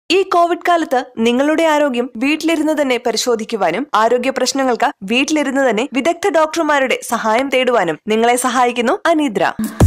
ഈ കോവിഡ് കാലത്ത് നിങ്ങളുടെ ആരോഗ്യം വീട്ടിലിരുന്ന് തന്നെ പരിശോധിക്കുവാനും ആരോഗ്യ പ്രശ്നങ്ങൾക്ക് വീട്ടിലിരുന്ന് തന്നെ വിദഗ്ധ ഡോക്ടർമാരുടെ സഹായം തേടുവാനും നിങ്ങളെ സഹായിക്കുന്നു അനിദ്ര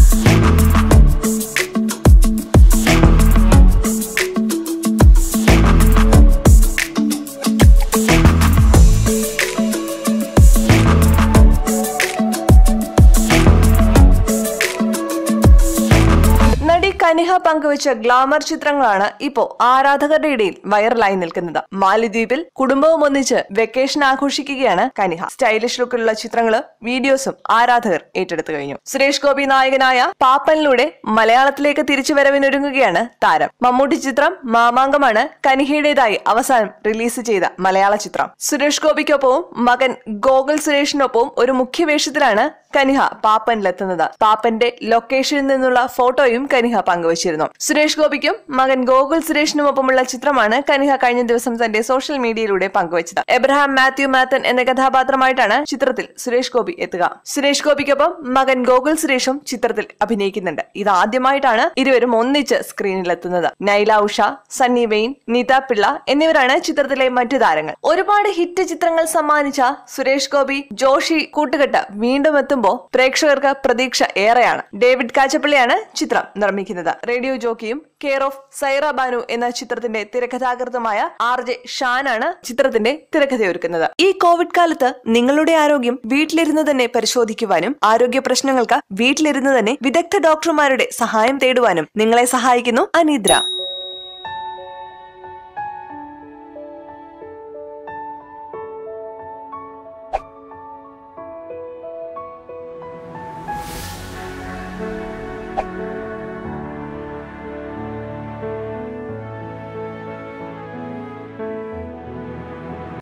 നടി കനിഹ പങ്കുവച്ച ഗ്ലാമർ ചിത്രങ്ങളാണ് ഇപ്പോ ആരാധകരുടെ ഇടയിൽ വൈറലായി നിൽക്കുന്നത് മാലിദ്വീപിൽ കുടുംബവും ഒന്നിച്ച് വെക്കേഷൻ ആഘോഷിക്കുകയാണ് കനിഹ സ്റ്റൈലിഷ് ലുക്കിലുള്ള ചിത്രങ്ങള് വീഡിയോസും ആരാധകർ ഏറ്റെടുത്തു കഴിഞ്ഞു സുരേഷ് ഗോപി നായകനായ പാപ്പനിലൂടെ മലയാളത്തിലേക്ക് തിരിച്ചുവരവിനൊരുങ്ങുകയാണ് താരം മമ്മൂട്ടി ചിത്രം മാമാങ്കമാണ് കനിഹയുടേതായി അവസാനം റിലീസ് ചെയ്ത മലയാള ചിത്രം സുരേഷ് ഗോപിക്കൊപ്പവും മകൻ ഗോകുൽ സുരേഷിനൊപ്പവും ഒരു മുഖ്യ വേഷത്തിലാണ് കനിഹ പാപ്പനിലെത്തുന്നത് പാപ്പന്റെ ലൊക്കേഷനിൽ നിന്നുള്ള ഫോട്ടോയും കനിഹ പങ്കുവച്ചിരുന്നു സുരേഷ് ഗോപിക്കും മകൻ ഗോകുൽ സുരേഷിനുമൊപ്പമുള്ള ചിത്രമാണ് കനിഹ കഴിഞ്ഞ ദിവസം തന്റെ സോഷ്യൽ മീഡിയയിലൂടെ പങ്കുവച്ചത് എബ്രഹാം മാത്യു മാത്തൻ എന്ന കഥാപാത്രമായിട്ടാണ് ചിത്രത്തിൽ സുരേഷ് ഗോപി എത്തുക സുരേഷ് ഗോപിക്കൊപ്പം മകൻ ഗോകുൽ സുരേഷും ചിത്രത്തിൽ അഭിനയിക്കുന്നുണ്ട് ഇതാദ്യമായിട്ടാണ് ഇരുവരും ഒന്നിച്ച് സ്ക്രീനിലെത്തുന്നത് നൈല ഉഷ സണ്ണി വെയിൻ നീത പിള്ള എന്നിവരാണ് ചിത്രത്തിലെ മറ്റു താരങ്ങൾ ഒരുപാട് ഹിറ്റ് ചിത്രങ്ങൾ സമ്മാനിച്ച സുരേഷ് ഗോപി ജോഷി കൂട്ടുകെട്ട് വീണ്ടും എത്തുമ്പോൾ പ്രേക്ഷകർക്ക് പ്രതീക്ഷ ഏറെയാണ് ഡേവിഡ് കാച്ചപ്പള്ളിയാണ് ചിത്രം നിർമ്മിക്കുന്നത് റേഡിയോ ജോക്കിയും കെയർ ഓഫ് സൈറ ബാനു എന്ന ചിത്രത്തിന്റെ തിരക്കഥാകൃത്തുമായ ആർ ജെ ഷാനാണ് ചിത്രത്തിന്റെ തിരക്കഥയൊരുക്കുന്നത് ഈ കോവിഡ് കാലത്ത് നിങ്ങളുടെ ആരോഗ്യം വീട്ടിലിരുന്ന് തന്നെ പരിശോധിക്കുവാനും ആരോഗ്യ പ്രശ്നങ്ങൾക്ക് വീട്ടിലിരുന്ന് തന്നെ വിദഗ്ധ ഡോക്ടർമാരുടെ സഹായം തേടുവാനും നിങ്ങളെ സഹായിക്കുന്നു അനിദ്ര